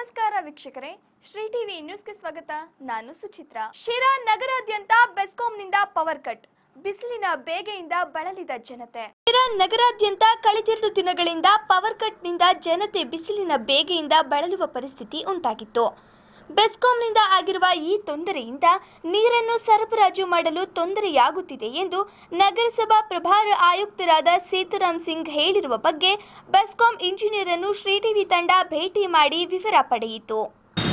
ನಮಸ್ಕಾರ ವೀಕ್ಷಕರೇ ಶ್ರೀ ಟಿವಿ ನ್ಯೂಸ್ಗೆ ಸ್ವಾಗತ ನಾನು ಸುಚಿತ್ರ ಶಿರಾ ನಗರಾದ್ಯಂತ ಬೆಸ್ಕಾಂನಿಂದ ಪವರ್ ಕಟ್ ಬಿಸಿಲಿನ ಬೇಗೆಯಿಂದ ಬಳಲಿದ ಜನತೆ ಶಿರಾ ನಗರಾದ್ಯಂತ ಕಳೆದೆರಡು ದಿನಗಳಿಂದ ಪವರ್ ಕಟ್ನಿಂದ ಜನತೆ ಬಿಸಿಲಿನ ಬೇಗೆಯಿಂದ ಬಳಲುವ ಪರಿಸ್ಥಿತಿ ಉಂಟಾಗಿತ್ತು ಬೆಸ್ಕಾಂನಿಂದ ಆಗಿರುವ ಈ ತೊಂದರೆಯಿಂದ ನೀರನ್ನು ಸರಬರಾಜು ಮಾಡಲು ತೊಂದರೆಯಾಗುತ್ತಿದೆ ಎಂದು ನಗರಸಭಾ ಪ್ರಭಾರ ಆಯುಕ್ತರಾದ ಸೇತುರಾಮ್ ಸಿಂಗ್ ಹೇಳಿರುವ ಬಗ್ಗೆ ಬೆಸ್ಕಾಂ ಇಂಜಿನಿಯರ್ ಅನ್ನು ಶ್ರೀ ಟಿವಿ ತಂಡ ಭೇಟಿ ಮಾಡಿ ವಿವರ ಪಡೆಯಿತು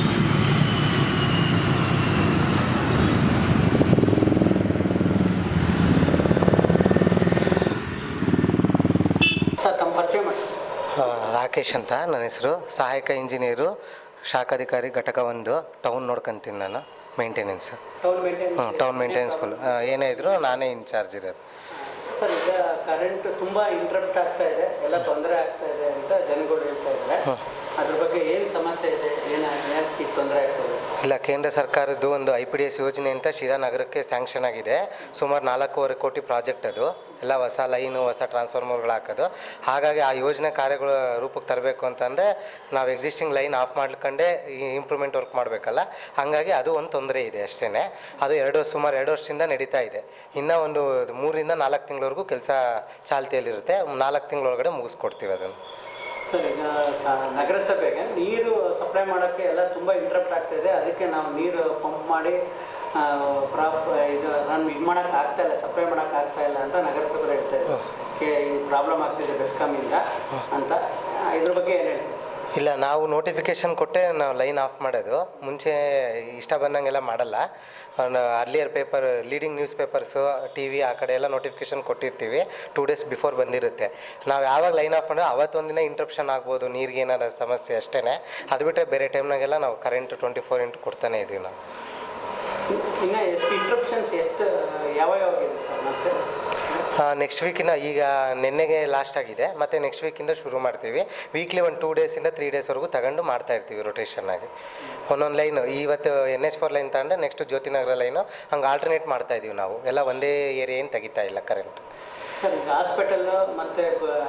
ಸರ್ ತಮ್ಮ ಪರಿಚಯ ಮಾಡಿ ಆ, ರಾಕೇಶ್ ಅಂತ ನನ್ನ ಹೆಸರು ಸಹಾಯಕ ಇಂಜಿನಿಯರು ಶಾಖಾಧಿಕಾರಿ ಘಟಕ ಒಂದು ಟೌನ್ ನೋಡ್ಕೊಂತೀನಿ ನಾನು ಮೇಂಟೆನೆನ್ಸ್ ಟೌನ್ ಮೇಂಟೈನ್ ಹ್ಞೂ ಟೌನ್ ಮೇಂಟೆನೆನ್ಸ್ ಫುಲ್ ಏನೇ ಇದ್ರು ನಾನೇ ಇನ್ಚಾರ್ಜ್ ಇರೋದು ಸರ್ ಈಗ ಕರೆಂಟ್ ತುಂಬಾ ಇಂಟ್ರಪ್ಟ್ ಆಗ್ತಾ ಇದೆ ಎಲ್ಲ ತೊಂದರೆ ಆಗ್ತಾ ಇದೆ ಅಂತ ಜನಗಳು ಹೇಳ್ತಾ ಇದ್ದಾರೆ ಹ್ಮ್. ಅದ್ರ ಬಗ್ಗೆ ಏನ್ ಸಮಸ್ಯೆ ಇದೆ ಏನ ಏನಕ್ಕೆ ತೊಂದರೆ ಆಗ್ತದೆ ಇಲ್ಲ ಕೇಂದ್ರ ಸರ್ಕಾರದ್ದು ಒಂದು ಐ ಪಿ ಡಿ ಎಸ್ ಯೋಜನೆ ಅಂತ ಶಿರಾ ನಗರಕ್ಕೆ ಸ್ಯಾಂಕ್ಷನ್ ಆಗಿದೆ ಸುಮಾರು ನಾಲ್ಕೂವರೆ ಕೋಟಿ ಪ್ರಾಜೆಕ್ಟ್ ಅದು ಎಲ್ಲ ಹೊಸ ಲೈನು ಹೊಸ ಟ್ರಾನ್ಸ್ಫಾರ್ಮರ್ಗಳು ಹಾಕೋದು ಹಾಗಾಗಿ ಆ ಯೋಜನೆ ಕಾರ್ಯಗಳು ರೂಪಕ್ಕೆ ತರಬೇಕು ಅಂತಂದರೆ ನಾವು ಎಕ್ಸಿಸ್ಟಿಂಗ್ ಲೈನ್ ಆಫ್ ಮಾಡ್ಕೊಂಡೇ ಇಂಪ್ರೂವ್ಮೆಂಟ್ ವರ್ಕ್ ಮಾಡಬೇಕಲ್ಲ ಹಾಗಾಗಿ ಅದು ಒಂದು ತೊಂದರೆ ಇದೆ ಅಷ್ಟೇ ಅದು ಎರಡು ಸುಮಾರು ಎರಡು ವರ್ಷದಿಂದ ನಡೀತಾ ಇದೆ ಇನ್ನೂ ಒಂದು ಮೂರಿಂದ ನಾಲ್ಕು ತಿಂಗಳವರೆಗೂ ಕೆಲಸ ಚಾಲ್ತಿಯಲ್ಲಿರುತ್ತೆ ನಾಲ್ಕು ತಿಂಗಳೊಳಗಡೆ ಮುಗಿಸ್ಕೊಡ್ತೀವಿ ಅದನ್ನು ಸರ್ ಈಗ ಕ- ನಗರಸಭೆಗೆ ನೀರು ಸಪ್ಲೈ ಮಾಡೋಕ್ಕೆ ಎಲ್ಲ ತುಂಬಾ ಇಂಟ್ರಪ್ಟ್ ಆಗ್ತಾ ಇದೆ ಅದಕ್ಕೆ ನಾವು ನೀರು ಪಂಪ್ ಮಾಡಿ ಆ, ಪ್ರಾಪ್ ಇದು ರನ್ ಇದು ಮಾಡಕ್ ಆಗ್ತಾ ಇಲ್ಲ ಸಪ್ಲೈ ಮಾಡಕ್ ಆಗ್ತಾ ಇಲ್ಲ ಅಂತ ನಗರಸಭೆ ಹೇಳ್ತಾ ಇದೆ ಈ ಪ್ರಾಬ್ಲಮ್ ಆಗ್ತಿದೆ ಬೆಸ್ಕಾಮಿಂದ ಅಂತ ಆ, ಇದ್ರ ಬಗ್ಗೆ ಏನ್ ಹೇಳ್ತೀವಿ ಇಲ್ಲ ನಾವು ನೋಟಿಫಿಕೇಶನ್ ಕೊಟ್ಟೆ ನಾವು ಲೈನ್ ಆಫ್ ಮಾಡೋದು ಮುಂಚೆ ಇಷ್ಟ ಬಂದಂಗೆಲ್ಲ ಮಾಡಲ್ಲ earlier paper leading news papers T V ಆ ಕಡೆ ಎಲ್ಲ ನೋಟಿಫಿಕೇಶನ್ ಕೊಟ್ಟಿರ್ತೀವಿ ಟೂ ಡೇಸ್ ಬಿಫೋರ್ ಬಂದಿರುತ್ತೆ ನಾವು ಯಾವಾಗ ಲೈನ್ ಆಫ್ ಮಾಡಿದ್ರೆ ಅವತ್ತೊಂದಿನ ಇಂಟ್ರಪ್ಷನ್ ಆಗ್ಬೋದು ನೀರಿಗೆ ಏನಾರ ಸಮಸ್ಯೆ ಅಷ್ಟೇ ಅದು ಬಿಟ್ಟರೆ ಬೇರೆ ಟೈಮ್ನಾಗೆಲ್ಲ ನಾವು ಕರೆಂಟ್ ಟ್ವೆಂಟಿ ಫೋರ್ ಇಂಟು ಕೊಡ್ತಾನೆ ಇದ್ದೀವಿ ನಾವು ಇನ್ನ ಎಷ್ಟು ಇಂಟ್ರಪ್ಷನ್ಸ್ ಎಷ್ಟು ಯಾವ ಯಾವಾಗ ಇದೆ ಸರ್ ಮತ್ತೆ ನೆಕ್ಸ್ಟ್ ವೀಕಿಂದ ಈಗ ನಿನ್ನೆಗೆ ಲಾಸ್ಟ್ ಆಗಿದೆ ಮತ್ತೆ ನೆಕ್ಸ್ಟ್ ವೀಕಿಂದ ಶುರು ಮಾಡ್ತೀವಿ ವೀಕ್ಲಿ ಒಂದು ಟೂ ಡೇಸಿಂದ ತ್ರೀ ಡೇಸ್ವರೆಗೂ ತಗೊಂಡು ಮಾಡ್ತಾ ಇರ್ತೀವಿ ರೊಟೇಷನ್ ಆಗಿ ಒಂದೊಂದು ಲೈನ್ ಇವತ್ತು ಎನ್ ಎಚ್ ಫೋರ್ ಲೈನ್ ತಗೊಂಡ್ರೆ ನೆಕ್ಸ್ಟ್ ಜ್ಯೋತಿನಗರ ಲೈನು ಹಂಗೆ ಆಲ್ಟರ್ನೇಟ್ ಮಾಡ್ತಾ ಇದೀವಿ ನಾವು ಎಲ್ಲ ಒಂದೇ ಏರಿಯಾ ಏನು ತೆಗಿತಾ ಇಲ್ಲ ಕರೆಂಟ್ ಸರ್ ಈಗ ಹಾಸ್ಪಿಟಲ್ ಮತ್ತೆ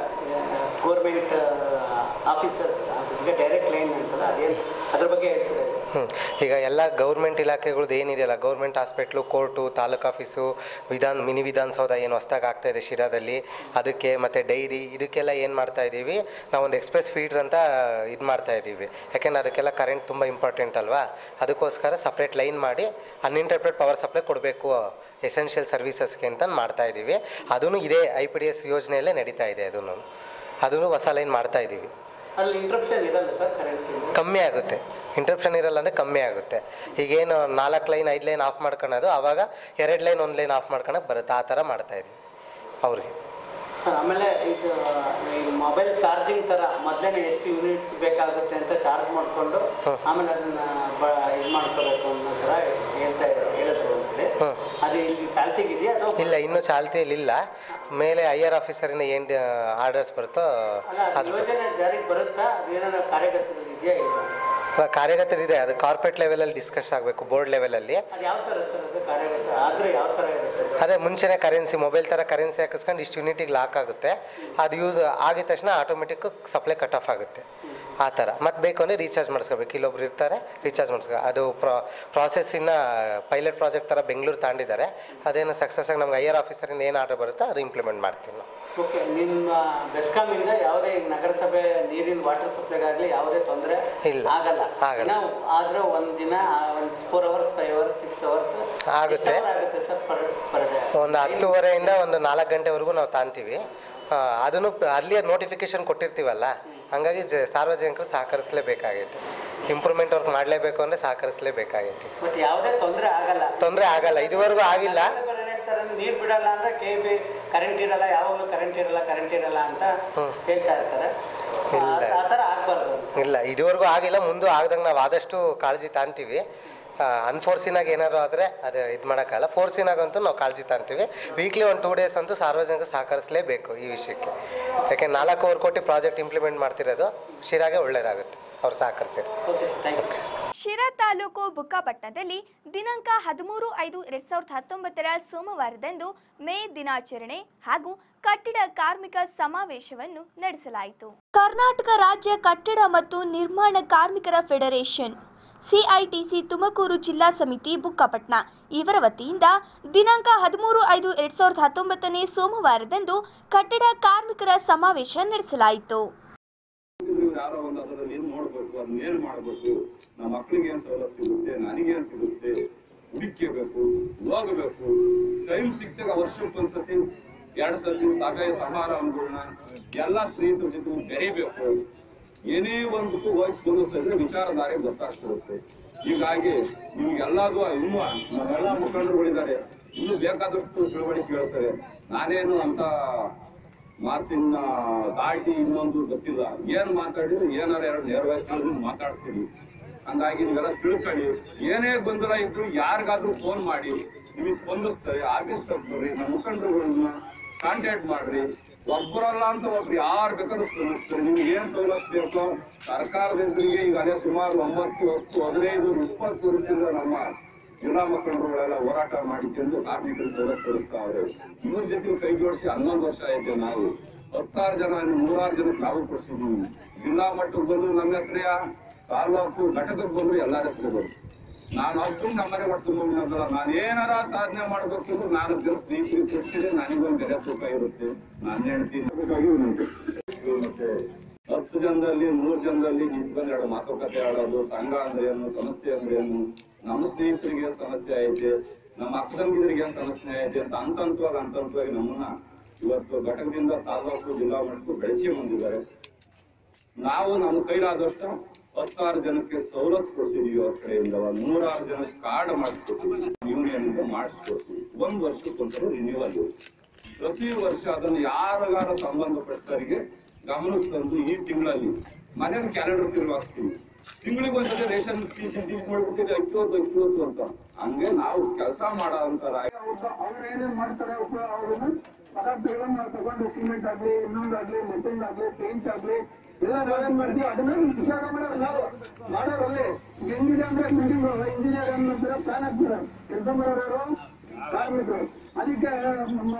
ಗೋರ್ಮೆಂಟ್ ಆಫೀಸರ್ಸ್ ಆಫೀಸ್ಗೆ ಡೈರೆಕ್ಟ್ ಲೈನ್ ಅಂತಲ್ಲ ಅದೇನು ಅದ್ರ ಬಗ್ಗೆ ಹೇಳ್ತಾರೆ ಹ್ಞೂ ಈಗ ಎಲ್ಲ ಗೌರ್ಮೆಂಟ್ ಇಲಾಖೆಗಳ್ದು ಏನಿದೆಯಲ್ಲ government hospital court taluk office Vidhana mini Vidhana Soudha ಏನು ಹೊಸ್ದಾಗಿ ಆಗ್ತಾ ಇದೆ ಶಿರಾದಲ್ಲಿ ಅದಕ್ಕೆ ಮತ್ತು ಡೈರಿ ಇದಕ್ಕೆಲ್ಲ ಏನು ಮಾಡ್ತಾ ಇದ್ದೀವಿ ನಾವೊಂದು ಎಕ್ಸ್ಪ್ರೆಸ್ ಫೀಡ್ರ್ ಅಂತ ಇದು ಮಾಡ್ತಾ ಇದ್ದೀವಿ ಯಾಕೆಂದ್ರೆ ಅದಕ್ಕೆಲ್ಲ ಕರೆಂಟ್ ತುಂಬ ಇಂಪಾರ್ಟೆಂಟ್ ಅಲ್ವಾ ಅದಕ್ಕೋಸ್ಕರ ಸಪ್ರೇಟ್ ಲೈನ್ ಮಾಡಿ ಅನ್ಇಂಟರ್ಪ್ರೆಟ್ ಪವರ್ ಸಪ್ಲೈ ಕೊಡಬೇಕು ಎಸೆನ್ಷಿಯಲ್ ಸರ್ವಿಸಸ್ಗೆ ಅಂತ ಮಾಡ್ತಾ ಇದ್ದೀವಿ ಅದೂ ಇದೇ ಐ ಪಿ ಡಿ ಎಸ್ ಯೋಜನೆಯಲ್ಲೇ ನಡೀತಾ ಇದೆ ಅದನ್ನು ಅದನ್ನು ಹೊಸ ಲೈನ್ ಮಾಡ್ತಾ ಇದ್ದೀವಿ ಅಲ್ಲಿ ಇಂಟ್ರಪ್ಷನ್ ಇರಲ್ಲ ಸರ್ ಕರೆಂಟ್ ಕಮ್ಮಿ ಆಗುತ್ತೆ ಇಂಟ್ರಪ್ಷನ್ ಇರಲ್ಲ ಅಂದರೆ ಕಮ್ಮಿ ಆಗುತ್ತೆ ಈಗೇನು ನಾಲ್ಕು ಲೈನ್ ಐದು ಲೈನ್ ಆಫ್ ಮಾಡ್ಕೊಳೋದು ಆವಾಗ ಎರಡು ಲೈನ್ ಒಂದು ಲೈನ್ ಆಫ್ ಮಾಡ್ಕೊಳಕ್ಕೆ ಬರುತ್ತೆ ಆ ಥರ ಮಾಡ್ತಾ ಇದೀವಿ ಅವ್ರಿಗೆ ಸರ್ ಆಮೇಲೆ ಇದು ಈ ಮೊಬೈಲ್ ಚಾರ್ಜಿಂಗ್ ತರ ಮೊದಲೇ ಎಷ್ಟು ಯೂನಿಟ್ಸ್ ಬೇಕಾಗುತ್ತೆ ಅಂತ ಚಾರ್ಜ್ ಮಾಡಿಕೊಂಡು ಹ್ಮ್. ಆಮೇಲೆ ಅದನ್ನ ಬ ಇದು ಮಾಡ್ಕೋಬೇಕು ಅನ್ನೋ ಥರ ಹೇಳ್ತಾ ಇದ್ದಾರೆ ಹೇಳಿದ್ರು ಒಂದ್ಸರಿ ಹ್ಮ್. ಅದು ಇಲ್ಲಿ ಚಾಲ್ತಿಗಿದೆಯಾ ಅದು ಇಲ್ಲ ಇನ್ನೂ ಚಾಲ್ತಿಯಲ್ಲಿ ಇಲ್ಲ ಮೇಲೆ ಐ ಆರ್ ಆಫೀಸರಿಂದ ಏನು ಆರ್ಡರ್ಸ್ ಬರುತ್ತೋ ಅಲ್ಲ ಅದ್ರ ಯೋಜನೆ ಜಾರಿಗೆ ಬರುತ್ತಾ ಅದು ಏನಾರ ಕಾರ್ಯಗತದಲ್ಲಿ ಇದೆಯಾ ಇಲ್ಲ ಕಾರ್ಯಗತರಿದೆ ಅದು ಕಾರ್ಪೊರೇಟ್ ಲೆವೆಲಲ್ಲಿ ಡಿಸ್ಕಸ್ ಆಗಬೇಕು ಬೋರ್ಡ್ ಲೆವೆಲಲ್ಲಿ ಅದು ಯಾವ ಥರ ಸರ್ ಅದು ಕಾರ್ಯಗತ ಆದ್ರೆ ಯಾವ ಥರ ಇರುತ್ತೆ ಅದು? ಅದೇ ಮುಂಚೆನೇ ಕರೆನ್ಸಿ ಮೊಬೈಲ್ ಥರ ಕರೆನ್ಸಿ ಹಾಕಿಸ್ಕೊಂಡು ಇಷ್ಟು ಯೂನಿಟಿಗೆ ಲಾಕ್ ಆಗುತ್ತೆ ಅದು ಯೂಸ್ ಆಗಿದ ತಕ್ಷಣ ಆಟೋಮೆಟಿಕ್ ಸಪ್ಲೈ ಕಟ್ ಆಫ್ ಆಗುತ್ತೆ ಆ ಥರ ಮತ್ತೆ ಬೇಕು ಅಂದರೆ ರೀಚಾರ್ಜ್ ಮಾಡಿಸ್ಕೋಬೇಕು ಇಲ್ಲೊಬ್ರು ಇರ್ತಾರೆ ರೀಚಾರ್ಜ್ ಮಾಡಿಸ್ಕೊ ಅದು ಪ್ರಾ ಪ್ರಾಸೆಸ್ಸಿನ ಪೈಲಟ್ ಪ್ರಾಜೆಕ್ಟ್ ಥರ ಬೆಂಗಳೂರು ತಾಂಡಿದ್ದಾರೆ ಅದೇನು ಸಕ್ಸಸ್ ಆಗಿ ನಮ್ಗೆ ಐ ಆರ್ ಆಫೀಸರಿಂದ ಏನು ಆರ್ಡರ್ ಬರುತ್ತೋ ಅದು ಇಂಪ್ಲಿಮೆಂಟ್ ಮಾಡ್ತೀವಿ ನಾವು ಓಕೆ ನಿಮ್ಮ ಬೆಸ್ಕಾಮಿಂದ ಯಾವುದೇ ಈಗ ನಗರಸಭೆ ನೀರಿನ ವಾಟರ್ ಸಪ್ಲೈಗಾಗಲಿ ಯಾವುದೇ ತೊಂದರೆ ಇಲ್ಲ. ಆಗಲ್ಲ ಆಗಲ್ಲ. ನಾವು ಆದ್ರೆ ಒಂದ್ ದಿನ ಒಂದು four hours five hours six hours ಆಗುತ್ತೆ. ಆಗುತ್ತೆ ಸರ್ ಪರ್ ಪರ್ ಡೇ ಒಂದು ಹತ್ತುವರೆಯಿಂದ ಒಂದು ನಾಲ್ಕು ಗಂಟೆವರೆಗೂ ನಾವು ತಾಂತೀವಿ ಆ, ಅದನ್ನು ಅಲ್ಲಿಯೇ ನೋಟಿಫಿಕೇಶನ್ ಕೊಟ್ಟಿರ್ತೀವಲ್ಲ ಹಂಗಾಗಿ ಜ- ಸಾರ್ವಜನಿಕರು ಸಹಕರಿಸಲೇಬೇಕಾಗೈತೆ ಇಂಪ್ರೂವ್ಮೆಂಟ್ ವರ್ಕ್ ಮಾಡಲೇಬೇಕು ಅಂದರೆ ಸಹಕರಿಸಲೇಬೇಕಾಗೈತೆ ಬಟ್ ಯಾವುದೇ ತೊಂದರೆ ಆಗಲ್ಲ ತೊಂದರೆ ಆಗಲ್ಲ ಇದುವರೆಗೂ ಆಗಿಲ್ಲ ನಗರಸಭೆಯವ್ರು ಏನ್ ಹೇಳ್ತಾರೆ ನೀರ್ ಬಿಡಲ್ಲ ಅಂದ್ರೆ ಕೆ ಬಿ ಕರೆಂಟ್ ಇರಲ್ಲ ಯಾವಾಗಲೂ ಕರೆಂಟ್ ಇರಲ್ಲ ಕರೆಂಟ್ ಇರಲ್ಲ ಅಂತ ಹ್ಮ್. ಹೇಳ್ತಾ ಇರ್ತಾರೆ ಇಲ್ಲ. ಆ- ಆ ಥರ ಆಗ್ಬಾರ್ದು ಇಲ್ಲ ಇದುವರೆಗೂ ಆಗಿಲ್ಲ ಮುಂದೆ ಆಗ್ದಂಗೆ ನಾವು ಆದಷ್ಟು ಕಾಳಜಿ ತಾಂತೀವಿ ಅನ್ಫೋರ್ಸಿನಾಗ ಏನಾದ್ರು ಆದರೆ ಅದು ಇದು ಮಾಡೋಕ್ಕಲ್ಲ ಫೋರ್ಸಿನಾಗಂತೂ ನಾವು ಕಾಳಜಿ ತಾಂತೀವಿ ವೀಕ್ಲಿ ಒಂದು ಟೂ ಡೇಸ್ ಅಂತೂ ಸಾರ್ವಜನಿಕ ಸಹಕರಿಸಲೇಬೇಕು ಈ ವಿಷಯಕ್ಕೆ ಯಾಕೆ ನಾಲ್ಕೂವರೆ ಕೋಟಿ ಪ್ರಾಜೆಕ್ಟ್ ಇಂಪ್ಲಿಮೆಂಟ್ ಮಾಡ್ತಿರೋದು ಶಿರಾಗೆ ಒಳ್ಳೇದಾಗುತ್ತೆ ಅವ್ರು ಸಹಕರಿಸಿದ್ರೆ okay thank you Sira taluk ಬುಕ್ಕಾಪಟ್ಟಣದಲ್ಲಿ ದಿನಾಂಕ ಹದಿಮೂರು ಐದು ಎರಡ್ ಸಾವಿರದ ಹತ್ತೊಂಬತ್ತರ ಸೋಮವಾರದಂದು ಮೇ ದಿನಾಚರಣೆ ಹಾಗೂ ಕಟ್ಟಡ ಕಾರ್ಮಿಕ ಸಮಾವೇಶವನ್ನು ನಡೆಸಲಾಯಿತು ಕರ್ನಾಟಕ ರಾಜ್ಯ ಕಟ್ಟಡ ಮತ್ತು ನಿರ್ಮಾಣ ಕಾರ್ಮಿಕರ ಫೆಡರೇಷನ್ ಸಿಐಟಿಸಿ ತುಮಕೂರು ಜಿಲ್ಲಾ ಸಮಿತಿ ಬುಕ್ಕಪಟ್ನ ಇವರ ವತಿಯಿಂದ ದಿನಾಂಕ ಹದಿಮೂರು ಐದು ಎರಡ್ ಸಾವಿರದ ಹತ್ತೊಂಬತ್ತನೇ ಸೋಮವಾರದಂದು ಕಟ್ಟಡ ಕಾರ್ಮಿಕರ ಸಮಾವೇಶ ನಡೆಸಲಾಯಿತು ನೀವು ಯಾರೋ ಒಂದು ಅದರಲ್ಲಿ ಏನ್ ನೋಡ್ಬೇಕು ಅದನ್ನ ಏನ್ ಮಾಡ್ಬೇಕು ನಮ್ಮ ಮಕ್ಳಿಗೆ ಏನ್ ಸವಲತ್ತು ಸಿಗುತ್ತೆ ನನಗೇನ್ ಸಿಗುತ್ತೆ ಹುಡುಕಬೇಕು ಹೋಗಬೇಕು ಟೈಮ್ ಸಿಕ್ತಾಗ ವರ್ಷಕ್ಕೊಂದ್ಸತಿ ಎರಡ್ ಸತಿ ಸಾಕಾಯ ಸಮಾರಂಭಗಳನ್ನ ಎಲ್ಲಾ ಸ್ನೇಹಿತರ ಜೊತೆ ಬೆರಿಬೇಕು ಏನೇ ಒಂದಕ್ಕೂ ವಯಸ್ಸು ಬಂದಿಸ್ತಾ ಇದ್ರೆ ವಿಚಾರಧಾರೆ ಗೊತ್ತಾಗ್ತಿರುತ್ತೆ ಹೀಗಾಗಿ ನಿಮ್ಗೆಲ್ಲದು ಇನ್ನೂ ನಮ್ಮೆಲ್ಲ ಮುಖಂಡರುಗಳಿದ್ದಾರೆ ಇನ್ನೂ ಬೇಕಾದಷ್ಟು ತಿಳುವಳಿಕೆ ಹೇಳ್ತಾರೆ ನಾನೇನು ಅಂತ ಮಾತಿನ ದಾಟಿ ಇನ್ನೊಂದು ಗೊತ್ತಿಲ್ಲ ಏನ್ ಮಾತಾಡಿದ್ರೆ ಏನಾರ ಎರಡು ನೇರವಾಗಿ ತಿಳಿದು ಮಾತಾಡ್ತೀವಿ ಹಂಗಾಗಿ ನೀವೆಲ್ಲ ತಿಳ್ಕೊಳ್ಳಿ ಏನೇ ಗೊಂದಲ ಇದ್ರು ಯಾರಿಗಾದ್ರೂ ಫೋನ್ ಮಾಡಿ ನಿಮಗೆ ಸ್ಪಂದಿಸ್ತಾರೆ ಆಫೀಸ್ ಬರ್ರಿ ನಮ್ಮ ಮುಖಂಡರುಗಳನ್ನ ಕಾಂಟ್ಯಾಕ್ಟ್ ಮಾಡ್ರಿ ಒಬ್ಬರಲ್ಲ ಅಂತ ಒಬ್ರು ಯಾರು ಬೇಕಾದ್ರೂ ಸ್ಪಂದಿಸ್ತಾರೆ ನಿಮ್ಗೆ ಏನ್ ಸವಲತ್ತು ಬೇಕೋ ಸರ್ಕಾರದ ಎದುರಿಗೆ ಈಗ ಅದೇ ಸುಮಾರು ಒಂಬತ್ತು ಹತ್ತು ಹದಿನೈದು ಇಪ್ಪತ್ತು ವರ್ಷದಿಂದ ನಮ್ಮ ಜಿಲ್ಲಾ ಮುಖಂಡರುಗಳೆಲ್ಲ ಹೋರಾಟ ಮಾಡಿಕೊಂಡು ಕಾರ್ಮಿಕರು ಸವಲತ್ತು ಕೊಡುತ್ತಾರೆ ಇವ್ರ ಜೊತೆ ಕೈ ಜೋಡಿಸಿ ಹನ್ನೊಂದು ವರ್ಷ ಆಯ್ತು ನಾವು ಹತ್ತಾರು ಜನ ನೂರಾರು ಜನಕ್ಕೆ ನಾವು ಕೊಡ್ಸಿದ್ದೀವಿ ಜಿಲ್ಲಾ ಮಟ್ಟಕ್ಕೆ ಬಂದು ನನ್ನ ಹೆಸರೆಯ ತಾಲೂಕು ಘಟಕಕ್ಕೆ ಬಂದು ಎಲ್ಲರ ಹೆಸರು ಬಂದು ನಾನು ಒಬ್ಬರು ನಮ್ಮನೆ ಮಾಡ್ಕೊಂಡು ನಾನು ಏನಾರ ಸಾಧನೆ ಮಾಡ್ಬೇಕು ಅಂದ್ರೆ ನಾನು ಜನ ಸ್ನೇಹಿತರಿಗೆ ಕೊಡ್ಸಿದ್ರೆ ನನಗೊಂದು ಬೆಲೆ ತೂಕ ಇರುತ್ತೆ ನಾನು ಹೇಳ್ತೀನಿ ಮತ್ತೆ ಹತ್ತು ಜನದಲ್ಲಿ ನೂರು ಜನದಲ್ಲಿ ನಿಂತ್ಕೊಂಡು ಎರಡು ಮಾತುಕತೆ ಆಡೋದು ಸಂಘ ಅಂದ್ರೆ ಏನು ಸಮಸ್ಯೆ ಅಂದ್ರೆ ಏನು ನಮ್ಮ ಸ್ನೇಹಿತರಿಗೆ ಏನ್ ಸಮಸ್ಯೆ ಐತೆ ನಮ್ಮ ಅಕ್ಕ ತಂಗಿದರಿಗೆ ಏನ್ ಸಮಸ್ಯೆ ಐತೆ ಅಂತ ಹಂತ ಹಂತವಾಗಿ ಹಂತ ಹಂತವಾಗಿ ನಮ್ಮನ್ನ ಇವತ್ತು ಘಟಕದಿಂದ ತಾಲೂಕು ಜಿಲ್ಲಾ ಮಟ್ಟಕ್ಕೂ ಬೆಳೆಸಿ ಬಂದಿದ್ದಾರೆ ನಾವು ನಮ್ಮ ಕೈಲಾದಷ್ಟು ಹತ್ತಾರು ಜನಕ್ಕೆ ಸವಲತ್ತು ಕೊಡ್ಸಿದೀವಿ ಅವ್ರ ಕಡೆಯಿಂದ ಒಂದ್ ನೂರಾರು ಜನಕ್ಕೆ ಕಾರ್ಡ್ ಮಾಡಿಸ್ಕೊಡ್ತೀವಿ ಯೂನಿಯನ್ ಇಂದ ಮಾಡಿಸ್ಕೊಡ್ತೀವಿ ಒಂದ್ ವರ್ಷಕ್ಕೊಂದ್ಸಲ ರಿನ್ಯೂವಲ್ ಪ್ರತಿ ವರ್ಷ ಅದನ್ನು ಯಾರಿಗಾರ ಸಂಬಂಧಪಟ್ಟವರಿಗೆ ಗಮನಕ್ಕೆ ತಂದು ಈ ತಿಂಗಳಲ್ಲಿ ಮನೇಲಿ ಕ್ಯಾಲೆಂಡರ್ ತಿರುಗಿ ಹಾಕ್ತೀವಿ ತಿಂಗಳಿಗೆ ಒಂದ್ಸತಿ ರೇಷನ್ ಫೀಸ್ ಇದು ಮಾಡ್ಬಿಟ್ಟಿದ್ರೆ ಐವತ್ತು ಐವತ್ತು ಅಂತ ಹಂಗೆ ನಾವು ಕೆಲಸ ಮಾಡೋ ಅಂತಾರ ಅವ್ರು ಏನೇನ್ ಮಾಡ್ತಾರೆ ಅವ್ರನ್ನ ಪದಾರ್ಥಗಳನ್ನ ನಾವು ತಗೊಂಡು ಸಿಮೆಂಟ್ ಆಗ್ಲಿ ಇನ್ನೊಂದಾಗ್ಲಿ ಮತ್ತೊಂದಾಗ್ಲಿ ಪೇಂಟ್ ಆಗ್ಲಿ ಎಲ್ಲ ನಾವೇನ್ ಮಾಡ್ತೀವಿ ಅದನ್ನ ವಿಚಾರ ಮಾಡೋರು ನಾವು ಮಾಡೋರಲ್ಲಿ ಹೆಂಗಿದೆ ಅಂದ್ರೆ ಬಿಲ್ಡಿಂಗ್ ಇಂಜಿನಿಯರ್ ಏನ್ ಮಾಡ್ತಾರೆ ಪ್ಲಾನ್ ಹಾಕ್ತಾರೆ ಕೆಲಸ ಮಾಡೋರು ಕಾರ್ಮಿಕರು ಅದಕ್ಕೆ ನಮ್ಮ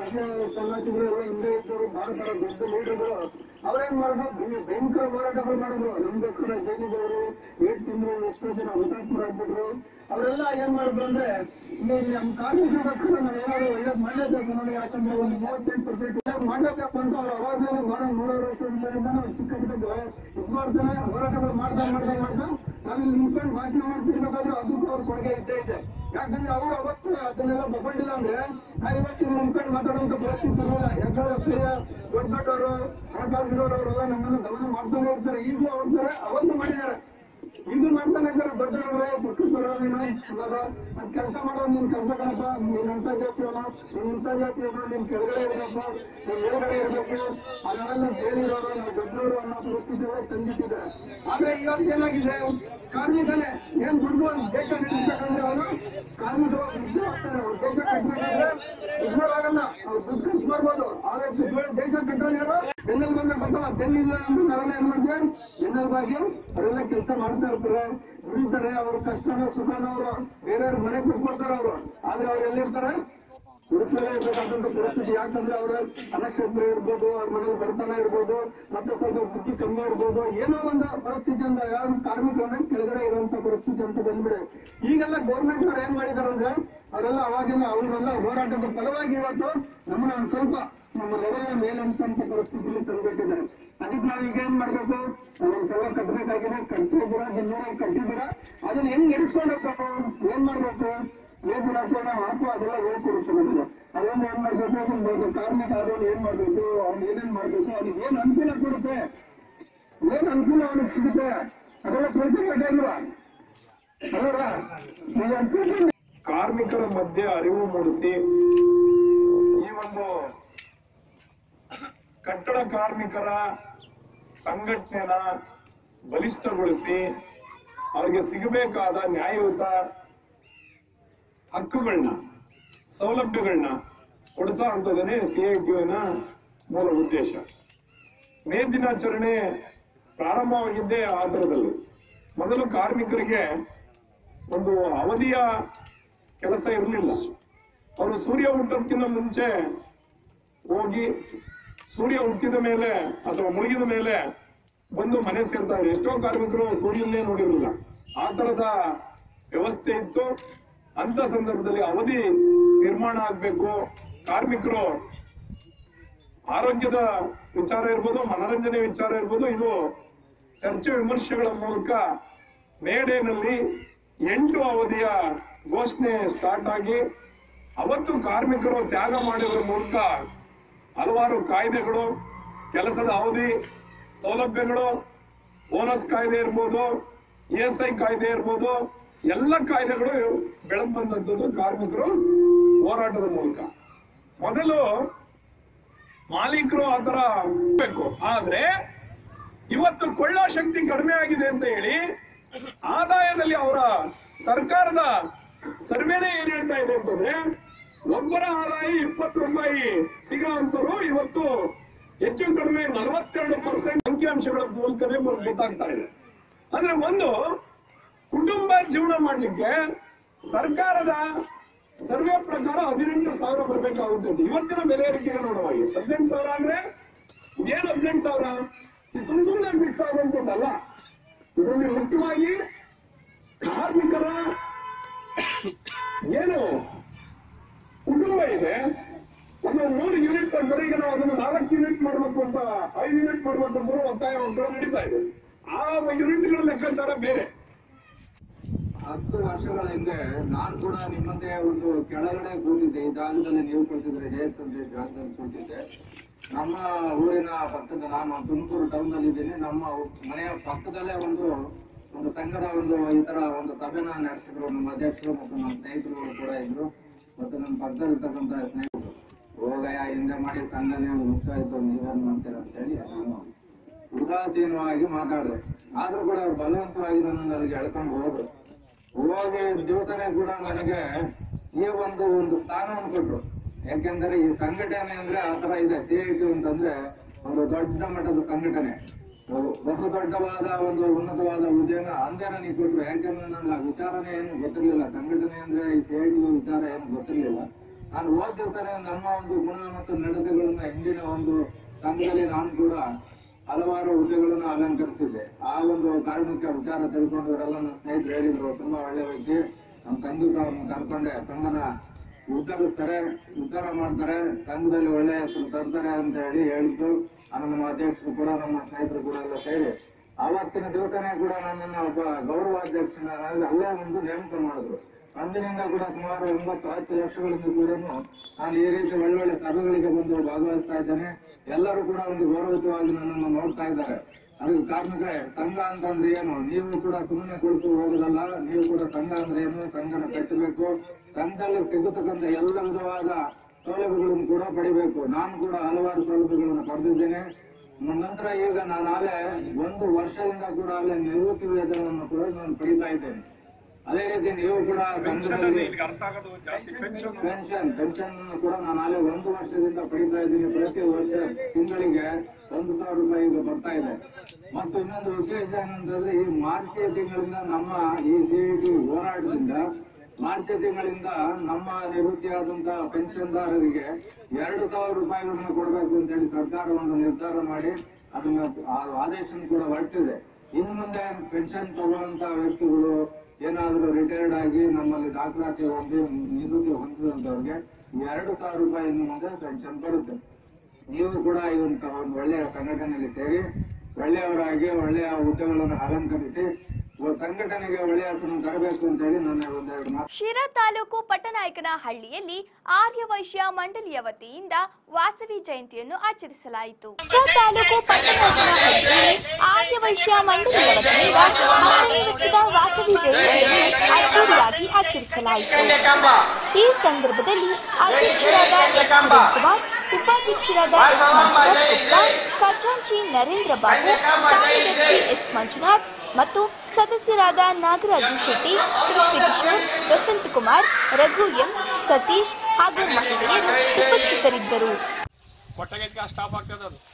ಸಮಾಜಗಳು ಹಿಂದೆ ಇದ್ದವರು ಮಾಡ್ತಾರ ದೊಡ್ಡ ಲೀಡರ್ಗಳು ಅವ್ರೇನ್ ಮಾಡಿದ್ರು ಭಯಂಕರ ಹೋರಾಟಗಳು ಮಾಡಿದ್ರು ನಮ್ಗೋಸ್ಕರ ಜೈಲಿದವರು ಏಟ್ ತಿಂಗಳು ಎಷ್ಟೋ ಜನ ಹುತಾತ್ಮರ ಆಗ್ಬಿಟ್ರು ಅವರೆಲ್ಲ ಏನ್ ಮಾಡಿದ್ರು ಅಂದ್ರೆ ಇಲ್ಲಿ ನಮ್ಮ ಕಾರ್ಮಿಕರಿಗೋಸ್ಕರ ನಾವು ಏನಾದ್ರು ಒಳ್ಳೇದ್ ಮಾಡಲೇಬೇಕು ನೋಡಿ ಯಾಕಂದ್ರೆ ಒಂದು ಮೂವತ್ತೆಂಟು ಪರ್ಸೆಂಟ್ ಮಾಡಲೇಬೇಕು ಅಂತ ಅವ್ರು ಅವಾಗಲೇ ಮಾಡೋ ಮೂರುವರೆ ವರ್ಷದಿಂದ ನಾವು ಸಿಕ್ಕಾಬಿಟ್ಟಿದ್ದು ಇದು ಮಾಡ್ತಾನೆ ಹೋರಾಟಗಳು ಮಾಡ್ತಾ ಮಾಡ್ತಾ ಮಾಡ್ತಾ ನಾವಿಲ್ಲಿ ನಿಂತ್ಕೊಂಡು ಭಾಷಣ ಮಾಡ್ತಿರ್ಬೇಕಾದ್ರೆ ಅದಕ್ಕೂ ಅವ್ರ ಕೊಡುಗೆ ಇದ್ದೇ ಇದೆ ಯಾಕಂದ್ರೆ ಅವರು ಅವತ್ತು ಅದನ್ನೆಲ್ಲ ತಗೊಂಡಿಲ್ಲ ಅಂದ್ರೆ ನಾವು ಇವತ್ತು ನಂಬ್ಕೊಂಡು ಮಾತಾಡುವಂತ ಪರಿಸ್ಥಿತಿ ಇರಲಿಲ್ಲ ಯಾಕಂದ್ರೆ ಪ್ರಿಯ ದೊಡ್ಡ ದೊಡ್ಡವರು ಹಣಕಾಸಿನವರು ಅವರೆಲ್ಲ ನಮ್ಮನ್ನು ಗಮನ ಮಾಡ್ತಾನೆ ಇರ್ತಾರೆ ಈಗಲೂ ಹೋಗ್ತಾರೆ ಅವತ್ತು ಮಾಡಿದ್ದಾರೆ ಈಗಲೂ ಮಾಡ್ತಾನೆ ಇದ್ದಾರೆ ದೊಡ್ಡವರು ಪುಸ್ತಕರು ಅನ್ನೋದು ಅದ್ ಕೆಲಸ ಮಾಡೋ ನೀನ್ ಕೆಲಸ ಕಣಪ್ಪ ನೀನ್ ಅಂತ ಜಾತಿಯವನು ನೀನ್ ಇಂಥ ಜಾತಿಯವನು ನೀನ್ ಕೆಳಗಡೆ ಇರಬೇಕು ನೀನ್ ಮೇಲ್ಗಡೆ ಇರಬೇಕು ಅದನ್ನೆಲ್ಲ ಹೇಳಿರೋರು ನಾವು ದೊಡ್ಡವರು ಅನ್ನೋ ಪರಿಸ್ಥಿತಿಗಳು ತಂದಿಟ್ಟಿದ್ದಾರೆ ಆದ್ರೆ ಇವತ್ತು ಏನಾಗಿದೆ ಕಾರ್ಮಿಕನೇ ಏನ್ ದುಡ್ಡು ಒಂದು ದೇಶ ನಡೆಸಬೇಕಂದ್ರೆ ಅವನು ಕಾರ್ಮಿಕರು ದುಡ್ಡು ಹೋಗ್ತಾನೆ ಅವ್ರು ದೇಶ ಕಟ್ಟಬೇಕಂದ್ರೆ ಇಗ್ನೋರ್ ಆಗಲ್ಲ ಅವ್ರು ದುಡ್ಡು ಖರ್ಚು ಮಾಡ್ಬೋದು ಆದ್ರೆ ದುಡ್ಡು ದೇಶ ಕಟ್ಟೋರು ಯಾರು ಬೆನ್ನಲ್ಲಿ ಬಂದ್ರೆ ಬರ್ತಲ್ಲ ಬೆನ್ನಿಲ್ಲ ಅಂದ್ರೆ ನಾವೆಲ್ಲ ಏನ್ ಮಾಡ್ತೀವಿ ಬೆನ್ನೆಲುಬಾಗಿ ಅವರೆಲ್ಲ ಕೆಲಸ ಮಾಡ್ತಾ ಇರ್ತಾರೆ ದುಡಿತಾರೆ ಅವ್ರ ಕಷ್ಟನೋ ಸುಖನೋ ಅವರು ಬೇರೆಯವ್ರ ಮನೆ ಕೊಟ್ಕೊಡ್ತಾರೆ ಅವರು ಆದ್ರೆ ಅವ್ರು ಎಲ್ಲಿರ್ತಾರೆ ಹುಡುಕಲೇ ಇರ್ಬೇಕಾದಂತ ಪರಿಸ್ಥಿತಿ ಯಾಕಂದ್ರೆ ಅವ್ರ ಅನಕ್ಷತ್ರ ಇರ್ಬೋದು ಅವ್ರ ಮನೇಲಿ ಬಡತನ ಇರ್ಬೋದು ಮತ್ತೆ ಸ್ವಲ್ಪ ಬುದ್ಧಿ ಕಮ್ಮಿ ಇರ್ಬೋದು ಏನೋ ಒಂದು ಪರಿಸ್ಥಿತಿಯಿಂದ ಯಾರು ಕಾರ್ಮಿಕರನ್ನ ಕೆಳಗಡೆ ಇರುವಂತ ಪರಿಸ್ಥಿತಿ ಅಂತ ಬಂದ್ಬಿಡೆ ಈಗೆಲ್ಲ ಗೌರ್ಮೆಂಟ್ ಅವ್ರು ಏನ್ ಮಾಡಿದಾರೆ ಅಂದ್ರೆ ಅವರೆಲ್ಲ ಅವಾಗೆಲ್ಲ ಅವರೆಲ್ಲ ಹೋರಾಟದ ಫಲವಾಗಿ ಇವತ್ತು ನಮ್ಮನ್ನ ಒಂದ್ ಸ್ವಲ್ಪ ನಮ್ಮ ಲೆವೆಲ್ ಮೇಲೆ ಅಂತಂತ ಪರಿಸ್ಥಿತಿಯಲ್ಲಿ ತಂದ್ಬಿಟ್ಟಿದ್ದಾರೆ ಅದಕ್ಕೆ ನಾವ್ ಈಗ ಏನ್ ಮಾಡ್ಬೇಕು ಒಂದ್ಸಲ ಕಟ್ಟಬೇಕಾಗಿದೆ ಕಟ್ಟಿದ್ದೀರಾ ಜಿಲ್ಲೆಯಾಗಿ ಕಟ್ಟಿದ್ದೀರಾ ಅದನ್ನ ಹೆಂಗ್ ನಡೆಸ್ಕೊಂಡು ಹೋಗ್ಬೇಕು ಏನ್ ಮಾಡ್ಬೇಕು ವೇತನ ಹಾಕೋಣ ಹಾಕುವ ಅದೆಲ್ಲ ಹೇಳ್ಕೊಡುತ್ತೆ ನಮಗೆ ಅದನ್ನ ಏನ್ ಮಾಡ್ಬೇಕು ಒಬ್ಬ ಕಾರ್ಮಿಕ ಆದವನು ಏನ್ ಮಾಡ್ಬೇಕು ಅವ್ನು ಏನೇನ್ ಮಾಡ್ಬೇಕು ಅವ್ನಿಗೆ ಏನ್ ಅನುಕೂಲ ಕೊಡುತ್ತೆ ಏನ್ ಅನುಕೂಲ ಅವನಿಗೆ ಸಿಗುತ್ತೆ ಅದೆಲ್ಲ ತಿಳ್ಕೊಬೇಕಾಗಿಲ್ವಾ ಅಲ್ವಾ ಈಗ ಅನುಕೂಲ ಕಾರ್ಮಿಕರ ಮಧ್ಯೆ ಅರಿವು ಮೂಡಿಸಿ ಈ ಒಂದು ಕಟ್ಟಡ ಕಾರ್ಮಿಕರ ಸಂಘಟನೆನ ಬಲಿಷ್ಠಗೊಳಿಸಿ ಅವರಿಗೆ ಸಿಗಬೇಕಾದ ನ್ಯಾಯಯುತ ಹಕ್ಕುಗಳನ್ನ ಸೌಲಭ್ಯಗಳನ್ನ ಕೊಡಿಸೋ ಅಂಥದ್ದೇನೆ ಸಿಐಟಿಯುನ ಮೂಲ ಉದ್ದೇಶ ಮೇ ದಿನಾಚರಣೆ ಪ್ರಾರಂಭವಾಗಿದ್ದೇ ಆ ಥರದಲ್ಲಿ ಮೊದಲು ಕಾರ್ಮಿಕರಿಗೆ ಒಂದು ಅವಧಿಯ ಕೆಲಸ ಇರಲಿಲ್ಲ ಅವರು ಸೂರ್ಯ ಹುಟ್ಟೋದಕ್ಕಿಂತ ಮುಂಚೆ ಹೋಗಿ ಸೂರ್ಯ ಹುಟ್ಟಿದ ಮೇಲೆ ಅಥವಾ ಮುಳುಗಿದ ಮೇಲೆ ಬಂದು ಮನೆ ಸೇರ್ತಾರೆ ಎಷ್ಟೋ ಕಾರ್ಮಿಕರು ಸೂರ್ಯನ್ನೇ ನೋಡಿರಲಿಲ್ಲ ಆ ತರದ ವ್ಯವಸ್ಥೆ ಇತ್ತು ಅಂತ ಸಂದರ್ಭದಲ್ಲಿ ಅವಧಿ ನಿರ್ಮಾಣ ಆಗ್ಬೇಕು ಕಾರ್ಮಿಕರು ಆರೋಗ್ಯದ ವಿಚಾರ ಇರ್ಬೋದು ಮನರಂಜನೆ ವಿಚಾರ ಇರ್ಬೋದು ಇದು ಚರ್ಚೆ ವಿಮರ್ಶೆಗಳ ಮೂಲಕ ಮೇಡೇನಲ್ಲಿ ಎಂಟು ಅವಧಿಯ ಘೋಷಣೆ ಸ್ಟಾರ್ಟ್ ಆಗಿ ಅವತ್ತು ಕಾರ್ಮಿಕರು ತ್ಯಾಗ ಮಾಡಿದ್ರ ಮೂಲಕ ಹಲವಾರು ಕಾಯ್ದೆಗಳು ಕೆಲಸದ ಅವಧಿ ಸೌಲಭ್ಯಗಳು ಬೋನಸ್ ಕಾಯ್ದೆ ಇರ್ಬೋದು ಇಎಸ್ಐ ಕಾಯ್ದೆ ಇರ್ಬೋದು ಎಲ್ಲ ಕಾಯ್ದೆಗಳು ಬೆಳೆದು ಬಂದಂಥದ್ದು ಕಾರ್ಮಿಕರು ಹೋರಾಟದ ಮೂಲಕ ಮೊದಲು ಮಾಲೀಕರು ಆತರ ಬೇಕು ಆದ್ರೆ ಇವತ್ತು ಕೊಳ್ಳೋ ಶಕ್ತಿ ಕಡಿಮೆ ಆಗಿದೆ ಅಂತ ಹೇಳಿ ಆದಾಯದಲ್ಲಿ ಅವರ ಸರ್ಕಾರದ ಸರ್ವೇನೇ ಏನ್ ಹೇಳ್ತಾ ಇದೆ ಅಂತಂದ್ರೆ ಒಬ್ಬರ ಆದಾಯ ಇಪ್ಪತ್ತು ರೂಪಾಯಿ ಸಿಗೋಂತರು ಇವತ್ತು ಹೆಚ್ಚು ಕಡಿಮೆ ನಲವತ್ತೆರಡು ಪರ್ಸೆಂಟ್ ಅಂಕಿಅಂಶಗಳ ಮೂಲಕನೇ ನಮ್ಗೆ ಗೊತ್ತಾಗ್ತಾ ಇದೆ ಅಂದ್ರೆ ಒಂದು ಕುಟುಂಬ ಜೀವನ ಮಾಡ್ಲಿಕ್ಕೆ ಸರ್ಕಾರದ ಸರ್ವೆ ಪ್ರಕಾರ ಹದಿನೆಂಟು ಸಾವಿರ ಬರಬೇಕಾಗುತ್ತೆ ಅಂತ. ಇವತ್ತಿನ ಬೆಲೆ ಏರಿಕೆಗೆ ನೋಡುವಾಗ ಹದಿನೆಂಟು ಸಾವಿರ ಅಂದ್ರೆ ಏನು ಹದಿನೆಂಟು ಸಾವಿರ ಇದು ಸುಮ್ ಸುಮ್ಮನೆ ಫಿಕ್ಸ್ ಆಗುವಂಥದ್ದಲ್ಲ ಇದರಲ್ಲಿ ಮುಖ್ಯವಾಗಿ ಕಾರ್ಮಿಕರ ಏನು ಕುಟುಂಬ ಇದೆ ಒಂದು ಮೂರು ಯೂನಿಟ್ ಅಂದ್ರೆ ಈಗ ನಾವು ಅದನ್ನು ನಾಲ್ಕು ಯೂನಿಟ್ ಮಾಡಬೇಕು ಅಂತ ಐದು ಯೂನಿಟ್ ಮಾಡಬೇಕು ಅಂತ ಒತ್ತಾಯ ಒಂದು ನಡೀತಾ ಇದೆ ಆ ಯೂನಿಟ್ಗಳ ಲೆಕ್ಕಾಚಾರ ಬೇರೆ ಹತ್ತು ವರ್ಷಗಳ ಹಿಂದೆ ನಾನು ಕೂಡ ನಿಮ್ಮಂತೆ ಒಂದು ಕೆಳಗಡೆ ಕೂತಿದ್ದೆ ಈ ಜಾಗದಲ್ಲಿ ನೀವು ಕೂತಿದ್ರೆ ಹೇತ್ ಅಂತ ಈ ಜಾಗದಲ್ಲಿ ಕೂತಿದ್ದೆ ನಮ್ಮ ಊರಿನ ಪಕ್ಕದ ನಾನು ತುಮಕೂರು ಟೌನ್ ಅಲ್ಲಿ ಇದ್ದೀನಿ ನಮ್ಮ ಮನೆಯ ಪಕ್ಕದಲ್ಲೇ ಒಂದು ಒಂದು ಸಂಘದ ಒಂದು ಈ ತರ ಒಂದು ಸಭೆನ ನಡೆಸಿದ್ರು ನಮ್ಮ ಅಧ್ಯಕ್ಷರು ಮತ್ತು ನಮ್ಮ ಸ್ನೇಹಿತರು ಕೂಡ ಇದ್ರು ಮತ್ತು ನಮ್ಮ ಪಕ್ಕದಲ್ಲಿರ್ತಕ್ಕಂಥ ಸ್ನೇಹಿತರು ಹೋಗಯ್ಯ ಹಿಂದೆ ಮಾಡಿ ಸಂಘನೇ ಮುಕ್ತ ಇತ್ತು ನೀವೇನ್ ಮಾಡ್ತೀರ ಅಂತ ಹೇಳಿ ನಾನು ಉದಾಸೀನವಾಗಿ ಮಾತಾಡಿದೆ ಆದ್ರೂ ಕೂಡ ಅವ್ರು ಬಲವಂತವಾಗಿ ನನ್ನ ನನಗೆ ಎಳ್ಕೊಂಡು ಹೋದ್ರು ಹೋಗಿ ದಿವಸನೇ ಕೂಡ ನನಗೆ ಈ ಒಂದು ಒಂದು ಸ್ಥಾನವನ್ನು ಕೊಟ್ರು ಯಾಕೆಂದ್ರೆ ಈ ಸಂಘಟನೆ ಅಂದ್ರೆ ಆ ತರ ಇದೆ ಸಿಐಟಿ ಅಂತಂದ್ರೆ ಒಂದು ದೊಡ್ಡ ಮಟ್ಟದ ಸಂಘಟನೆ ಬಹು ದೊಡ್ಡವಾದ ಒಂದು ಉನ್ನತವಾದ ಹುದ್ದೆನ ಅಂದೇ ನನಗೆ ಕೊಟ್ರು ಯಾಕೆಂದ್ರೆ ನನಗೆ ಆ ವಿಚಾರನೇ ಏನು ಗೊತ್ತಿರ್ಲಿಲ್ಲ ಸಂಘಟನೆ ಅಂದ್ರೆ ಈ ಸಿಐಟಿ ವಿಚಾರ ಏನು ಗೊತ್ತಿರ್ಲಿಲ್ಲ ನಾನು ಓದಿರ್ತಾರೆ ನಮ್ಮ ಒಂದು ಗುಣ ಮತ್ತು ನಡತೆಗಳನ್ನ ಹಿಂದಿನ ಒಂದು ಸಂಘದಲ್ಲಿ ನಾನು ಕೂಡ ಹಲವಾರು ಹುದ್ದೆಗಳನ್ನು ಅಲಂಕರಿಸಿದ್ದೆ ಆ ಒಂದು ಕಾರಣಕ್ಕೆ ವಿಚಾರ ತಿಳ್ಕೊಂಡು ಇವರೆಲ್ಲ ನನ್ನ ಸ್ನೇಹಿತರು ಹೇಳಿದ್ರು ತುಂಬಾ ಒಳ್ಳೆ ವ್ಯಕ್ತಿ ನಮ್ಮ ತಂದೆ ಅವ್ರನ್ನ ಕರ್ಕೊಂಡೆ ಸಂಘನ ಉದ್ಧರಿಸ್ತಾರೆ ಉದ್ಧಾರ ಮಾಡ್ತಾರೆ ಸಂಘದಲ್ಲಿ ಒಳ್ಳೆ ಹೆಸರು ತರ್ತಾರೆ ಅಂತ ಹೇಳಿ ಹೇಳಿದ್ರು ಆ ನಮ್ಮ ಅಧ್ಯಕ್ಷರು ಕೂಡ ನಮ್ಮ ಸ್ನೇಹಿತರು ಕೂಡ ಎಲ್ಲ ಸೇರಿ ಆವತ್ತಿನ ದಿವಸನೇ ಕೂಡ ನನ್ನನ್ನು ಒಬ್ಬ ಗೌರವಾಧ್ಯಕ್ಷನಾಗಿ ಅಲ್ಲೇ ಒಂದು ನೇಮಕ ಮಾಡಿದ್ರು ಅಂದಿನಿಂದ ಕೂಡ ಸುಮಾರು ಒಂಬತ್ತು ಹತ್ತು ವರ್ಷಗಳಿಂದ ಕೂಡ ನಾನು ಈ ರೀತಿ ಒಳ್ಳೊಳ್ಳೆ ಸಭೆಗಳಿಗೆ ಬಂದು ಭಾಗವಹಿಸ್ತಾ ಇದ್ದೇನೆ ಎಲ್ಲರೂ ಕೂಡ ಒಂದು ಗೌರವಯುತವಾಗಿ ನನ್ನನ್ನು ನೋಡ್ತಾ ಇದ್ದಾರೆ ಅದಕ್ಕೆ ಕಾರ್ಮಿಕರೇ ಸಂಘ ಅಂತಂದ್ರೆ ಏನು ನೀವು ಕೂಡ ಸುಮ್ಮನೆ ಕುಳಿತು ಹೋಗೋದಲ್ಲ ನೀವು ಕೂಡ ಸಂಘ ಅಂದ್ರೆ ಏನು ಸಂಘನ ಕಟ್ಟಬೇಕು ಸಂಘದಲ್ಲಿ ಸಿಗತಕ್ಕಂಥ ಎಲ್ಲ ವಿಧವಾದ ಸೌಲಭ್ಯಗಳನ್ನು ಕೂಡ ಪಡಿಬೇಕು ನಾನು ಕೂಡ ಹಲವಾರು ಸೌಲಭ್ಯಗಳನ್ನು ಪಡೆದಿದ್ದೇನೆ ನಂತರ ಈಗ ನಾನು ಆಲೆ ಒಂದು ವರ್ಷದಿಂದ ಕೂಡ ಅಲ್ಲೇ ನಿವೃತ್ತಿ ವೇತನವನ್ನು ಕೂಡ ನಾನು ಪಡಿತಾ ಇದ್ದೇನೆ ಅದೇ ರೀತಿ ನೀವು ಕೂಡ ಸಂಘದಲ್ಲಿ ಅರ್ಥ ಆಗೋದು ಜಾಸ್ತಿ ಪೆನ್ಷನ್ ಪೆನ್ಷನ್ ಪೆನ್ಷನ್ ಕೂಡ ನಾನು ಅಲ್ಲೇ ಒಂದು ವರ್ಷದಿಂದ ಪಡಿತಾ ಇದ್ದೀನಿ ಪ್ರತಿ ವರ್ಷ ತಿಂಗಳಿಗೆ ಒಂದು ಸಾವಿರ ರೂಪಾಯಿ ಈಗ ಬರ್ತಾ ಇದೆ ಮತ್ತು ಇನ್ನೊಂದು ವಿಶೇಷ ಏನಂತಂದ್ರೆ ಈ ಮಾರ್ಚ್ ತಿಂಗಳಿಂದ ನಮ್ಮ ಈ ಸಿಇಟಿ ಹೋರಾಟದಿಂದ ಮಾರ್ಚ್ ತಿಂಗಳಿಂದ ನಮ್ಮ ನಿವೃತ್ತಿಯಾದಂತಹ ಪೆನ್ಷನ್ದಾರರಿಗೆ ಎರಡು ಸಾವಿರ ರೂಪಾಯಿಗಳನ್ನು ಕೊಡಬೇಕು ಅಂತ ಹೇಳಿ ಸರ್ಕಾರ ಒಂದು ನಿರ್ಧಾರ ಮಾಡಿ ಅದನ್ನ ಆ ಆದೇಶ ಕೂಡ ಹೊರಟಿದೆ ಇನ್ನು ಮುಂದೆ ಪೆನ್ಷನ್ ತಗೊಳ್ಳುವಂತ ವ್ಯಕ್ತಿಗಳು ಏನಾದರೂ ರಿಟೈರ್ಡ್ ಆಗಿ ನಮ್ಮಲ್ಲಿ ದಾಖಲಾತಿ ಹೊಂದಿ ನಿವೃತ್ತಿ ಹೊಂದಿದಂತವ್ರಿಗೆ ಎರಡು ಸಾವಿರ ರೂಪಾಯಿ ಇನ್ನು ಮುಂದೆ ಪೆನ್ಷನ್ ಬರುತ್ತೆ ನೀವು ಕೂಡ ಇವಂತ ಒಂದು ಒಳ್ಳೆಯ ಸಂಘಟನೆಯಲ್ಲಿ ಸೇರಿ ಒಳ್ಳೆಯವರಾಗಿ ಒಳ್ಳೆಯ ಹುದ್ದೆಗಳನ್ನು ಅಲಂಕರಿಸಿ ಒಂದು ಸಂಘಟನೆಗೆ ಒಳ್ಳೆಯ ಹೆಸರನ್ನು ತರಬೇಕು ಅಂತ ಹೇಳಿ ನನ್ನ ಒಂದೆರಡು ಮಾತು ಶಿರಾ ತಾಲೂಕು ಪಟ್ಟನಾಯಕನಹಳ್ಳಿಯಲ್ಲಿ ಆರ್ಯವೈಶ್ಯ ಮಂಡಳಿಯ ವತಿಯಿಂದ ವಾಸವಿ ಜಯಂತಿಯನ್ನು ಆಚರಿಸಲಾಯಿತು ಶಿರಾ ತಾಲೂಕು ಪಟ್ಟನಾಯಕನಹಳ್ಳಿಯಲ್ಲಿ ಆರ್ಯವೈಶ್ಯ ಮಂಡಳಿಯ ವತಿಯಿಂದ ಮಂಡಳಿ ವೃತ್ತದ ವಾಸವಿ ಜಯಂತಿಯನ್ನು ಅದ್ದೂರಿಯಾಗಿ ಆಚರಿಸಲಾಯಿತು ಈ ಸಂದರ್ಭದಲ್ಲಿ ಅಧ್ಯಕ್ಷರಾದ ಎಸ್ ಕುಮಾರ್ ಉಪಾಧ್ಯಕ್ಷರಾದ ಮಂಜುನಾಥ್ ಗುಪ್ತಾ ಖಜಾಂಚಿ ನರೇಂದ್ರ ಬಾಬು ಕಾರ್ಯದರ್ಶಿ ಎಸ್ ಮಂಜುನಾಥ್ ಮತ್ತು ಸದಸ್ಯರಾದ ನಾಗರಾಜು ಶೆಟ್ಟಿ ಸೃಷ್ಟಿ ಕಿಶೋರ್ ವಸಂತಕುಮಾರ್ ರಘು ಎಂ ಸತೀಶ್ ಹಾಗೂ ಮಹಿಳೆಯರು ಉಪಸ್ಥಿತರಿದ್ದರು ಕೊಟ್ಟಗೆಗೆ ಸ್ಟಾಪ್ ಆಗ್ತದೆ ಅದು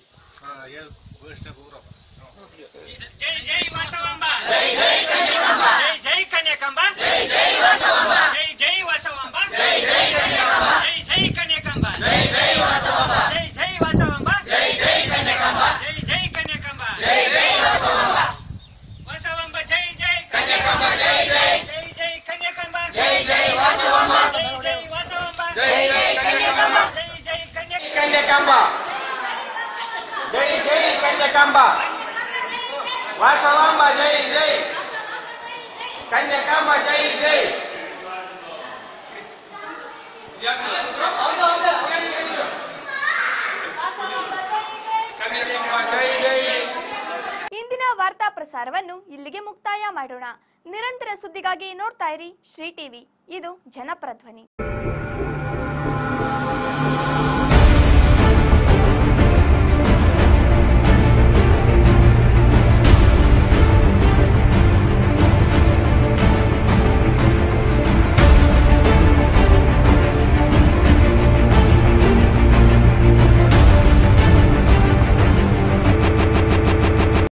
ಜೈ ಜೈ ವಾಸವಾಂಬ ಜೈ ಜೈ ಕನ್ಯಾಕಂಬ ಜೈ ಜೈ ಕನ್ಯಾಕಂಬ ಜೈ ಜೈ ವಾಸವಾಂಬ ಜೈ ಜೈ ವಾಸವಾಂಬ ಜೈ ಜೈ ಕನ್ಯಾಕಂಬ ಜೈ ಜೈ ಕನ್ಯಾಕಂಬ ಜೈ ಜೈ ವಾಸವಾಂಬ ಕನ್ಯಕಾಂಬ ವಾಸವಾಂಬ ಜೈ ಜೈ ಕನ್ಯಕಾಂಬ ಜೈ ಜೈ ಜೈ ಜೈ ಇಂದಿನ ವಾರ್ತಾ ಪ್ರಸಾರವನ್ನು ಇಲ್ಲಿಗೆ ಮುಕ್ತಾಯ ಮಾಡೋಣ ನಿರಂತರ ಸುದ್ದಿಗಾಗಿ ನೋಡ್ತಾ ಇರಿ ಶ್ರೀ ಟಿವಿ ಇದು ಜನಪ್ರಧ್ವನಿ